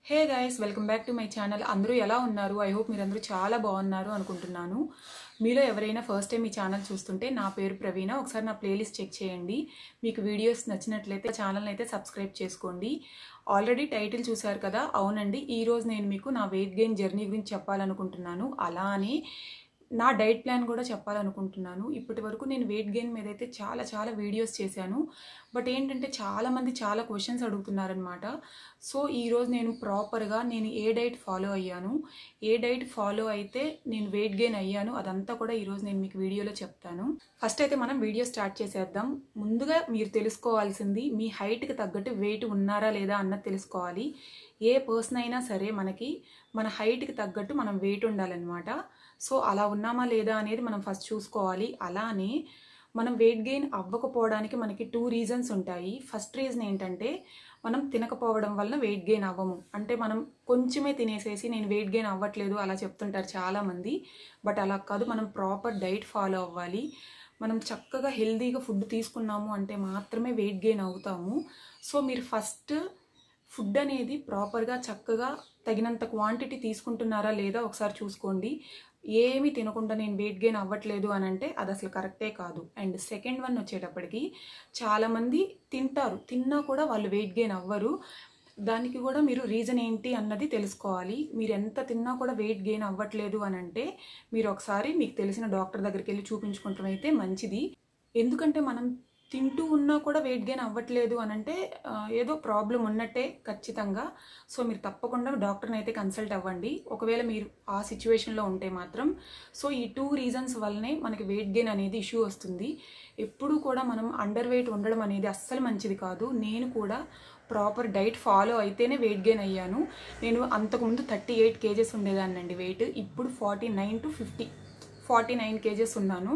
hey guys welcome back to my channel అందరూ ఎలా ఉన్నారు ఐ హోప్ మీరందరూ చాలా బాగున్నారు అనుకుంటున్నాను మీలో ఎవరైనా ఫస్ట్ టైం ఈ ఛానల్ చూస్తుంటే నా పేరు ప్రవీణ ఒకసారి నా ప్లేలిస్ట్ చెక్ చేయండి మీకు వీడియోస్ నచ్చినట్లయితే ఛానల్ని అయితే సబ్స్క్రైబ్ చేసుకోండి ఆల్రెడీ టైటిల్ చూశారు కదా అవునండి ఈరోజు నేను మీకు నా వెయిట్ గెయిన్ జర్నీ గురించి చెప్పాలనుకుంటున్నాను అలానే నా డైట్ ప్లాన్ కూడా చెప్పాలనుకుంటున్నాను ఇప్పటి వరకు నేను వెయిట్ గెయిన్ మీద అయితే చాలా చాలా వీడియోస్ చేశాను బట్ ఏంటంటే చాలామంది చాలా క్వశ్చన్స్ అడుగుతున్నారనమాట సో ఈరోజు నేను ప్రాపర్గా నేను ఏ డైట్ ఫాలో అయ్యాను ఏ డైట్ ఫాలో అయితే నేను వెయిట్ గెయిన్ అయ్యాను అదంతా కూడా ఈరోజు నేను మీకు వీడియోలో చెప్తాను ఫస్ట్ అయితే మనం వీడియో స్టార్ట్ చేసేద్దాం ముందుగా మీరు తెలుసుకోవాల్సింది మీ హైట్కి తగ్గట్టు వెయిట్ ఉన్నారా లేదా అన్నది తెలుసుకోవాలి ఏ పర్సన్ అయినా సరే మనకి మన హైట్కి తగ్గట్టు మనం వెయిట్ ఉండాలన్నమాట సో అలా ఉన్నామా లేదా అనేది మనం ఫస్ట్ చూసుకోవాలి అలానే మనం వెయిట్ గెయిన్ అవ్వకపోవడానికి మనకి టూ రీజన్స్ ఉంటాయి ఫస్ట్ రీజన్ ఏంటంటే మనం తినకపోవడం వల్ల వెయిట్ గెయిన్ అవ్వము అంటే మనం కొంచెమే తినేసేసి నేను వెయిట్ గెయిన్ అవ్వట్లేదు అలా చెప్తుంటారు చాలామంది బట్ అలా కాదు మనం ప్రాపర్ డైట్ ఫాలో అవ్వాలి మనం చక్కగా హెల్తీగా ఫుడ్ తీసుకున్నాము అంటే మాత్రమే వెయిట్ గెయిన్ అవుతాము సో మీరు ఫస్ట్ ఫుడ్ అనేది ప్రాపర్గా చక్కగా తగినంత క్వాంటిటీ తీసుకుంటున్నారా లేదా ఒకసారి చూసుకోండి ఏమీ తినకుండా నేను వెయిట్ గెయిన్ అవ్వట్లేదు అని అంటే అది అసలు కరెక్టే కాదు అండ్ సెకండ్ వన్ వచ్చేటప్పటికి చాలామంది తింటారు తిన్నా కూడా వాళ్ళు వెయిట్ గెయిన్ అవ్వరు దానికి కూడా మీరు రీజన్ ఏంటి అన్నది తెలుసుకోవాలి మీరు ఎంత తిన్నా కూడా వెయిట్ గెయిన్ అవ్వట్లేదు అని అంటే మీరు ఒకసారి మీకు తెలిసిన డాక్టర్ దగ్గరికి వెళ్ళి చూపించుకుంటాం అయితే మంచిది ఎందుకంటే మనం తింటూ ఉన్నా కూడా వెయిట్ గెయిన్ అవ్వట్లేదు అని అంటే ఆ, ఏదో ప్రాబ్లం ఉన్నట్టే ఖచ్చితంగా సో మీరు తప్పకుండా డాక్టర్ని అయితే కన్సల్ట్ అవ్వండి ఒకవేళ మీరు ఆ సిచ్యువేషన్లో ఉంటే మాత్రం సో ఈ టూ రీజన్స్ వల్లనే మనకి వెయిట్ గెయిన్ అనేది ఇష్యూ వస్తుంది ఎప్పుడూ కూడా మనం అండర్ వెయిట్ ఉండడం అనేది అస్సలు మంచిది కాదు నేను కూడా ప్రాపర్ డైట్ ఫాలో అయితేనే వెయిట్ గెయిన్ అయ్యాను నేను అంతకుముందు థర్టీ ఎయిట్ కేజెస్ ఉండేదాన్నండి వెయిట్ ఇప్పుడు forty nine to fifty forty nine kgs ఉన్నాను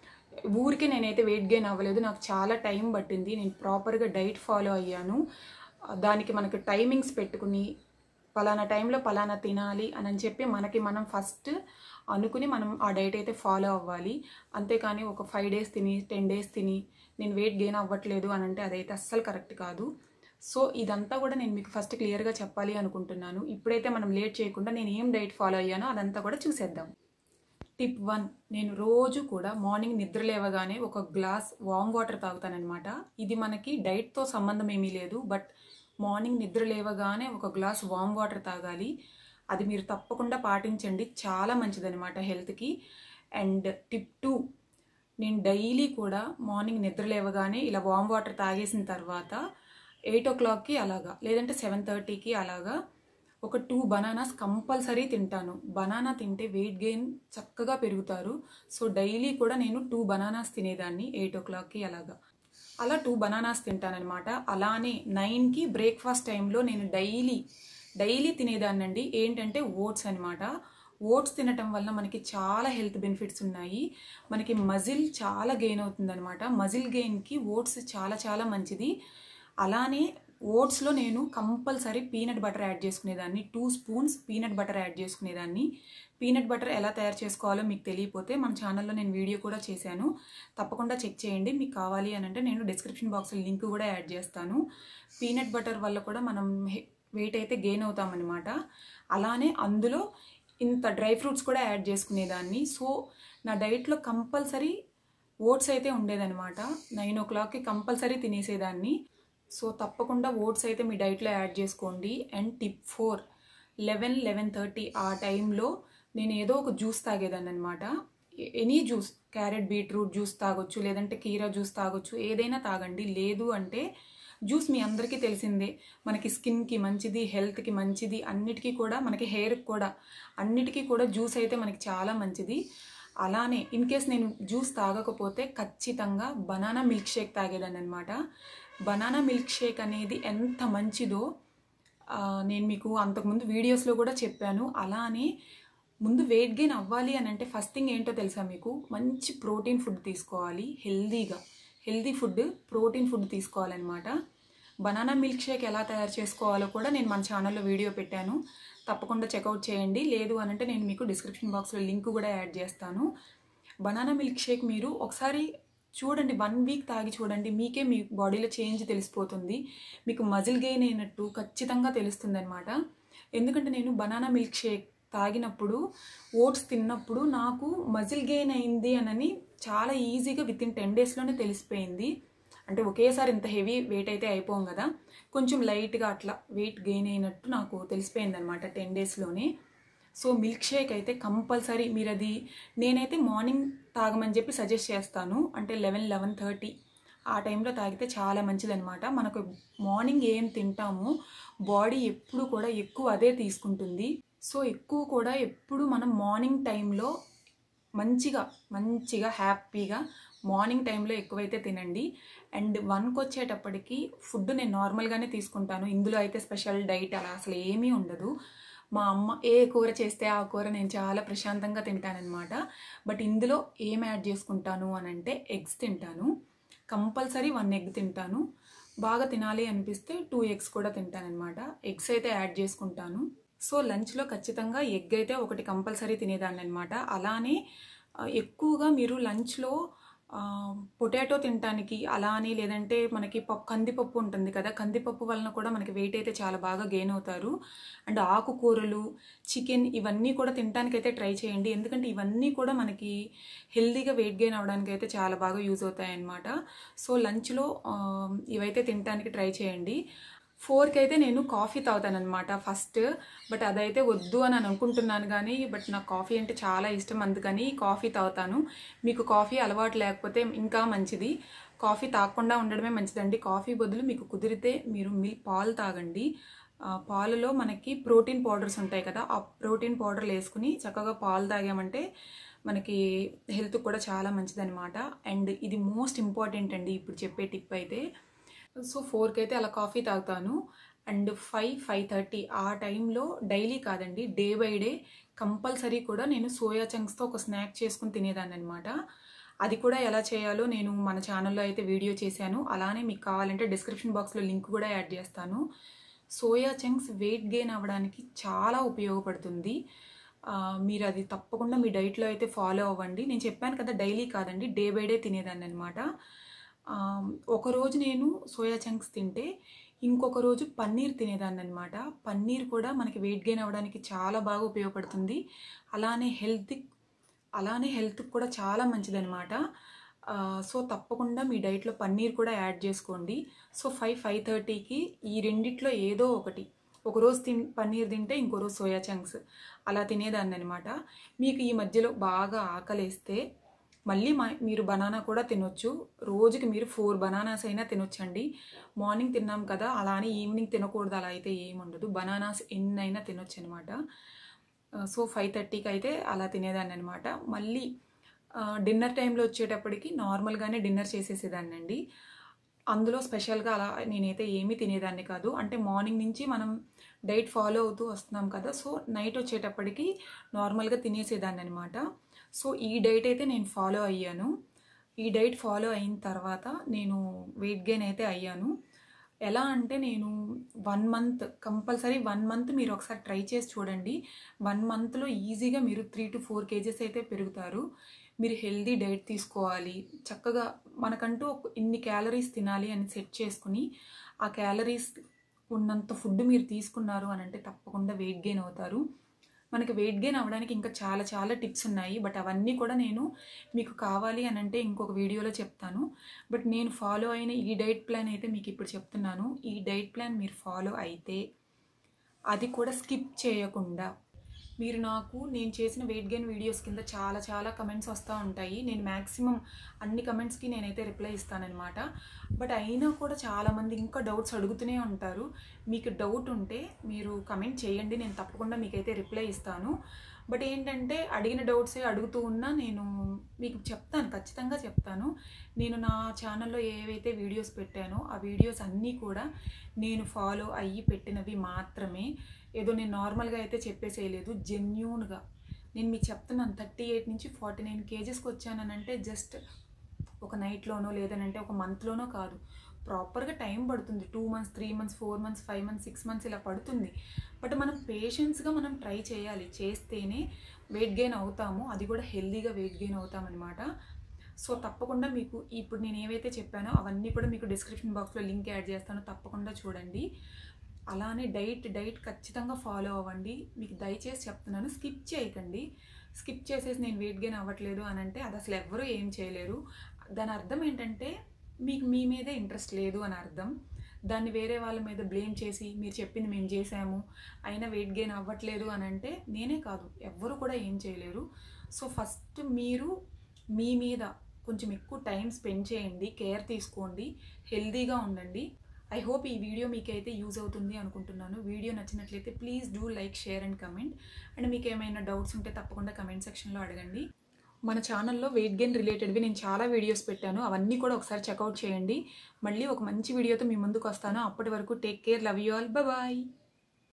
ఊరికే నేనైతే వెయిట్ గెయిన్ అవ్వలేదు నాకు చాలా టైం పట్టింది నేను ప్రాపర్గా డైట్ ఫాలో అయ్యాను దానికి మనకి టైమింగ్స్ పెట్టుకుని పలానా టైంలో పలానా తినాలి అని అని చెప్పి మనకి మనం ఫస్ట్ అనుకుని మనం ఆ డైట్ అయితే ఫాలో అవ్వాలి అంతేకాని ఒక ఫైవ్ డేస్ తిని టెన్ డేస్ తిని నేను వెయిట్ గెయిన్ అవ్వట్లేదు అని అంటే అదైతే అస్సలు కరెక్ట్ కాదు సో ఇదంతా కూడా నేను మీకు ఫస్ట్ క్లియర్గా చెప్పాలి అనుకుంటున్నాను ఇప్పుడైతే మనం లేట్ చేయకుండా నేను ఏం డైట్ ఫాలో అయ్యానో అదంతా కూడా చూసేద్దాం టిప్ వన్ నేను రోజు కూడా మార్నింగ్ నిద్ర లేవగానే ఒక గ్లాస్ వామ్ వాటర్ తాగుతానన్నమాట ఇది మనకి డైట్తో సంబంధం ఏమీ లేదు బట్ మార్నింగ్ నిద్ర లేవగానే ఒక గ్లాస్ వామ్ వాటర్ తాగాలి అది మీరు తప్పకుండా పాటించండి చాలా మంచిదన్నమాట హెల్త్కి అండ్ టిప్ టూ నేను డైలీ కూడా మార్నింగ్ నిద్ర లేవగానే ఇలా వామ్ వాటర్ తాగేసిన తర్వాత ఎయిట్ ఓ క్లాక్కి అలాగా లేదంటే సెవెన్ థర్టీకి అలాగా ఒక టూ బనానాస్ కంపల్సరీ తింటాను బనానా తింటే వెయిట్ గెయిన్ చక్కగా పెరుగుతారు సో డైలీ కూడా నేను టూ బనానాస్ తినేదాన్ని ఎయిట్ ఓ క్లాక్కి అలాగా అలా టూ బనానాస్ తింటానన్నమాట అలానే నైన్కి బ్రేక్ఫాస్ట్ టైంలో నేను డైలీ డైలీ తినేదాన్నండి ఏంటంటే ఓట్స్ అనమాట ఓట్స్ తినటం వల్ల మనకి చాలా హెల్త్ బెనిఫిట్స్ ఉన్నాయి మనకి మజిల్ చాలా గెయిన్ అవుతుందన్నమాట మజిల్ గెయిన్కి ఓట్స్ చాలా చాలా మంచిది అలానే ఓట్స్లో నేను కంపల్సరీ పీనట్ బటర్ యాడ్ చేసుకునేదాన్ని two spoons peanut butter add చేసుకునేదాన్ని పీనట్ బటర్ ఎలా తయారు చేసుకోవాలో మీకు తెలియపోతే మన ఛానల్లో నేను వీడియో కూడా చేశాను తప్పకుండా చెక్ చేయండి మీకు కావాలి అని అంటే నేను డిస్క్రిప్షన్ బాక్స్లో లింక్ కూడా యాడ్ చేస్తాను పీనట్ బటర్ వల్ల కూడా మనం వెయిట్ అయితే గెయిన్ అవుతామన్నమాట అలానే అందులో ఇంత డ్రై ఫ్రూట్స్ కూడా యాడ్ చేసుకునేదాన్ని సో నా డైట్లో కంపల్సరీ ఓట్స్ అయితే ఉండేదన్నమాట నైన్ ఓ క్లాక్కి కంపల్సరీ తినేసేదాన్ని సో తప్పకుండా ఓట్స్ అయితే మీ డైట్లో యాడ్ చేసుకోండి and tip four eleven eleven thirty ఆ టైంలో నేను ఏదో ఒక జ్యూస్ తాగేదాన్ని అనమాట any juice carrot beetroot juice తాగొచ్చు లేదంటే కీరా జ్యూస్ తాగొచ్చు ఏదైనా తాగండి లేదు అంటే జ్యూస్ మీ అందరికీ తెలిసిందే మనకి స్కిన్కి మంచిది హెల్త్కి మంచిది అన్నిటికీ కూడా మనకి హెయిర్కి కూడా అన్నిటికీ కూడా జ్యూస్ అయితే మనకి చాలా మంచిది అలానే ఇన్ కేస్ నేను జ్యూస్ తాగకపోతే ఖచ్చితంగా బనానా మిల్క్ షేక్ తాగేదాన్ని అనమాట బనానా మిల్క్ షేక్ అనేది ఎంత మంచిదో ఆ, నేను మీకు అంతకుముందు వీడియోస్లో కూడా చెప్పాను అలానే ముందు వెయిట్ గెయిన్ అవ్వాలి అని అంటే ఫస్ట్ థింగ్ ఏంటో తెలుసా మీకు మంచి ప్రోటీన్ ఫుడ్ తీసుకోవాలి హెల్దీగా హెల్దీ ఫుడ్ ప్రోటీన్ ఫుడ్ తీసుకోవాలన్నమాట బనానా మిల్క్ షేక్ ఎలా తయారు చేసుకోవాలో కూడా నేను మన ఛానల్లో వీడియో పెట్టాను తప్పకుండా చెక్అవుట్ చేయండి లేదు అని అంటే నేను మీకు డిస్క్రిప్షన్ బాక్స్లో లింక్ కూడా యాడ్ చేస్తాను బనానా మిల్క్ షేక్ మీరు ఒకసారి చూడండి వన్ వీక్ తాగి చూడండి మీకే మీ బాడీలో చేంజ్ తెలిసిపోతుంది మీకు మజిల్ గెయిన్ అయినట్టు ఖచ్చితంగా తెలుస్తుంది అనమాట ఎందుకంటే నేను బనానా మిల్క్ షేక్ తాగినప్పుడు ఓట్స్ తిన్నప్పుడు నాకు మజిల్ గెయిన్ అయింది అనని చాలా ఈజీగా విత్ ఇన్ టెన్ డేస్లోనే తెలిసిపోయింది అంటే ఒకేసారి ఇంత హెవీ వెయిట్ అయితే అయిపోం కదా కొంచెం లైట్గా అట్లా వెయిట్ గెయిన్ అయినట్టు నాకు తెలిసిపోయింది అనమాట టెన్ డేస్లోనే సో మిల్క్ షేక్ అయితే కంపల్సరీ మీరు అది నేనైతే మార్నింగ్ తాగమని చెప్పి సజెస్ట్ చేస్తాను అంటే లెవెన్ లెవెన్ థర్టీ ఆ టైంలో తాగితే చాలా మంచిదనమాట మనకు మార్నింగ్ ఏం తింటామో బాడీ ఎప్పుడు కూడా ఎక్కువ అదే తీసుకుంటుంది సో ఎక్కువ కూడా ఎప్పుడు మనం మార్నింగ్ టైంలో మంచిగా మంచిగా హ్యాపీగా మార్నింగ్ టైంలో ఎక్కువైతే తినండి అండ్ వన్కి వచ్చేటప్పటికి ఫుడ్ నేను నార్మల్గానే తీసుకుంటాను ఇందులో అయితే స్పెషల్ డైట్ అలా అసలు ఏమీ ఉండదు మా అమ్మ ఏ కూర చేస్తే ఆ కూర నేను చాలా ప్రశాంతంగా తింటానన్నమాట బట్ ఇందులో ఏం యాడ్ చేసుకుంటాను అని అంటే ఎగ్స్ తింటాను కంపల్సరీ వన్ ఎగ్ తింటాను బాగా తినాలి అనిపిస్తే టూ ఎగ్స్ కూడా తింటానన్నమాట ఎగ్స్ అయితే యాడ్ చేసుకుంటాను సో లంచ్లో ఖచ్చితంగా ఎగ్ అయితే ఒకటి కంపల్సరీ తినేదాన్ని అనమాట అలానే ఆ, ఎక్కువగా మీరు లంచ్లో పొటాటో తినటానికి అలా అని లేదంటే మనకి పప్పు కందిపప్పు ఉంటుంది కదా కందిపప్పు వలన కూడా మనకి వెయిట్ అయితే చాలా బాగా గెయిన్ అవుతారు అండ్ ఆకుకూరలు చికెన్ ఇవన్నీ కూడా తినడానికి అయితే ట్రై చేయండి ఎందుకంటే ఇవన్నీ కూడా మనకి హెల్దీగా వెయిట్ గెయిన్ అవడానికి అయితే చాలా బాగా యూజ్ అవుతాయి అన్నమాట సో లంచ్లో ఇవైతే తినడానికి ట్రై చేయండి ఫోర్కి అయితే నేను కాఫీ తాగుతానమాట ఫస్ట్ బట్ అదైతే వద్దు అని అని అనుకుంటున్నాను కానీ బట్ నాకు కాఫీ అంటే చాలా ఇష్టం అందుకని కాఫీ తాగుతాను మీకు కాఫీ అలవాటు లేకపోతే ఇంకా మంచిది కాఫీ తాగకుండా ఉండడమే మంచిదండి కాఫీ బదులు మీకు కుదిరితే మీరు మిల్క్ పాలు తాగండి ఆ, పాలలో మనకి ప్రోటీన్ పౌడర్స్ ఉంటాయి కదా ఆ ప్రోటీన్ పౌడర్లు వేసుకుని చక్కగా పాలు తాగామంటే మనకి హెల్త్ కూడా చాలా మంచిదన్నమాట అండ్ ఇది మోస్ట్ ఇంపార్టెంట్ అండి ఇప్పుడు చెప్పే టిప్ అయితే సో ఫోర్కి అయితే అలా కాఫీ తాగుతాను అండ్ ఫైవ్ ఫైవ్ థర్టీ ఆ టైంలో డైలీ కాదండి డే బై డే కంపల్సరీ కూడా నేను సోయా చంక్స్తో ఒక స్నాక్ చేసుకుని తినేదాన్ని అనమాట అది కూడా ఎలా చేయాలో నేను మన ఛానల్లో అయితే వీడియో చేశాను అలానే మీకు కావాలంటే డిస్క్రిప్షన్ బాక్స్లో లింక్ కూడా యాడ్ చేస్తాను సోయా చంక్స్ వెయిట్ గెయిన్ అవ్వడానికి చాలా ఉపయోగపడుతుంది ఆ, మీరు అది తప్పకుండా మీ డైట్లో అయితే ఫాలో అవ్వండి నేను చెప్పాను కదా డైలీ కాదండి డే బై డే తినేదాన్ని అనమాట ఒకరోజు నేను సోయా చంక్స్ తింటే ఇంకొక రోజు పన్నీర్ తినేదాన్ని అనమాట పన్నీర్ కూడా మనకి వెయిట్ గెయిన్ అవ్వడానికి చాలా బాగా ఉపయోగపడుతుంది అలానే హెల్త్ అలానే హెల్త్కి కూడా చాలా మంచిదనమాట ఆ, సో తప్పకుండా మీ డైట్లో పన్నీర్ కూడా యాడ్ చేసుకోండి సో ఫైవ్ ఫైవ్ థర్టీకి ఈ రెండిట్లో ఏదో ఒకటి ఒక రోజు తిన్ పన్నీర్ తింటే ఇంకో రోజు సోయా చంక్స్ అలా తినేదాన్ని అనమాట మీకు ఈ మధ్యలో బాగా ఆకలేస్తే మళ్ళీ మా మీరు బనానా కూడా తినొచ్చు రోజుకి మీరు ఫోర్ బనానాస్ అయినా తినొచ్చండి మార్నింగ్ తిన్నాం కదా అలా అని ఈవినింగ్ తినకూడదు అలా అయితే ఏముండదు బనానాస్ ఎన్నైనా తినొచ్చు అనమాట సో ఫైవ్ థర్టీకి అయితే అలా తినేదాన్ని అనమాట మళ్ళీ డిన్నర్ టైంలో వచ్చేటప్పటికి నార్మల్గానే డిన్నర్ చేసేసేదాన్ని అండి అందులో స్పెషల్గా అలా నేనైతే ఏమీ తినేదాన్ని కాదు అంటే మార్నింగ్ నుంచి మనం డైట్ ఫాలో అవుతూ వస్తున్నాం కదా సో నైట్ వచ్చేటప్పటికి నార్మల్గా తినేసేదాన్ని అనమాట సో ఈ డైట్ అయితే నేను ఫాలో అయ్యాను ఈ డైట్ ఫాలో అయిన తర్వాత నేను వెయిట్ గెయిన్ అయితే అయ్యాను ఎలా అంటే నేను one month compulsory one month మీరు ఒకసారి ట్రై చేసి చూడండి వన్ మంత్లో ఈజీగా మీరు త్రీ టు ఫోర్ కేజెస్ అయితే పెరుగుతారు మీరు హెల్దీ డైట్ తీసుకోవాలి చక్కగా మనకంటూ ఒక ఇన్ని క్యాలరీస్ తినాలి అని సెట్ చేసుకుని ఆ క్యాలరీస్ ఉన్నంత ఫుడ్ మీరు తీసుకున్నారు అని అంటే తప్పకుండా వెయిట్ గెయిన్ అవుతారు మనకి వెయిట్ గెయిన్ అవ్వడానికి ఇంకా చాలా చాలా టిప్స్ ఉన్నాయి బట్ అవన్నీ కూడా నేను మీకు కావాలి అని అంటే ఇంకొక వీడియోలో చెప్తాను బట్ నేను ఫాలో అయిన ఈ డైట్ ప్లాన్ అయితే మీకు ఇప్పుడు చెప్తున్నాను ఈ డైట్ ప్లాన్ మీరు ఫాలో అయితే అది కూడా స్కిప్ చేయకుండా మీరు నాకు నేను చేసిన వెయిట్ గెయిన్ వీడియోస్ కింద చాలా చాలా కమెంట్స్ వస్తూ ఉంటాయి నేను మ్యాక్సిమం అన్ని కమెంట్స్కి నేనైతే రిప్లై ఇస్తానన్నమాట బట్ అయినా కూడా చాలామంది ఇంకా డౌట్స్ అడుగుతూనే ఉంటారు మీకు డౌట్ ఉంటే మీరు కమెంట్ చేయండి నేను తప్పకుండా మీకైతే రిప్లై ఇస్తాను బట్ ఏంటంటే అడిగిన డౌట్సే అడుగుతూ ఉన్నా నేను మీకు చెప్తాను ఖచ్చితంగా చెప్తాను నేను నా ఛానల్లో ఏవైతే వీడియోస్ పెట్టానో ఆ వీడియోస్ అన్నీ కూడా నేను ఫాలో అయ్యి పెట్టినవి మాత్రమే ఏదో నేను నార్మల్గా అయితే చెప్పేసేయలేదు జెన్యూన్గా నేను మీకు చెప్తున్నాను థర్టీ ఎయిట్ నుంచి ఫార్టీ నైన్ కేజెస్కి వచ్చానంటే జస్ట్ ఒక నైట్లోనో లేదనంటే ఒక మంత్లోనో కాదు ప్రాపర్గా టైం పడుతుంది two months three months four months five months six months ఇలా పడుతుంది బట్ మనం పేషెన్స్గా మనం ట్రై చేయాలి చేస్తేనే వెయిట్ గెయిన్ అవుతాము అది కూడా హెల్దీగా వెయిట్ గెయిన్ అవుతామన్నమాట సో తప్పకుండా మీకు ఇప్పుడు నేను ఏవైతే చెప్పానో అవన్నీ కూడా మీకు డిస్క్రిప్షన్ బాక్స్లో లింక్ యాడ్ చేస్తాను తప్పకుండా చూడండి అలానే డైట్ డైట్ ఖచ్చితంగా ఫాలో అవ్వండి మీకు దయచేసి చెప్తున్నాను స్కిప్ చేయకండి స్కిప్ చేసేసి నేను వెయిట్ గెయిన్ అవ్వట్లేదు అని అంటే అది అసలు ఎవ్వరూ ఏం చేయలేరు దాని అర్థం ఏంటంటే మీకు మీ మీదే ఇంట్రెస్ట్ లేదు అని అర్థం దాన్ని వేరే వాళ్ళ మీద బ్లేమ్ చేసి మీరు చెప్పింది మేము చేసాము అయినా వెయిట్ గెయిన్ అవ్వట్లేదు అని అంటే నేనే కాదు ఎవ్వరు కూడా ఏం చేయలేరు సో ఫస్ట్ మీరు మీ మీద కొంచెం ఎక్కువ టైం స్పెండ్ చేయండి కేర్ తీసుకోండి హెల్తీగా ఉండండి ఐ హోప్ ఈ వీడియో మీకైతే యూజ్ అవుతుంది అనుకుంటున్నాను వీడియో నచ్చినట్లయితే please do like share and comment and మీకు ఏమైనా డౌట్స్ ఉంటే తప్పకుండా కమెంట్ సెక్షన్లో అడగండి మన ఛానల్లో వెయిట్ గెయిన్ రిలేటెడ్వి నేను చాలా వీడియోస్ పెట్టాను అవన్నీ కూడా ఒకసారి చెక్అవుట్ చేయండి మళ్ళీ ఒక మంచి వీడియోతో మీ ముందుకు వస్తాను అప్పటి వరకు take care love you all bye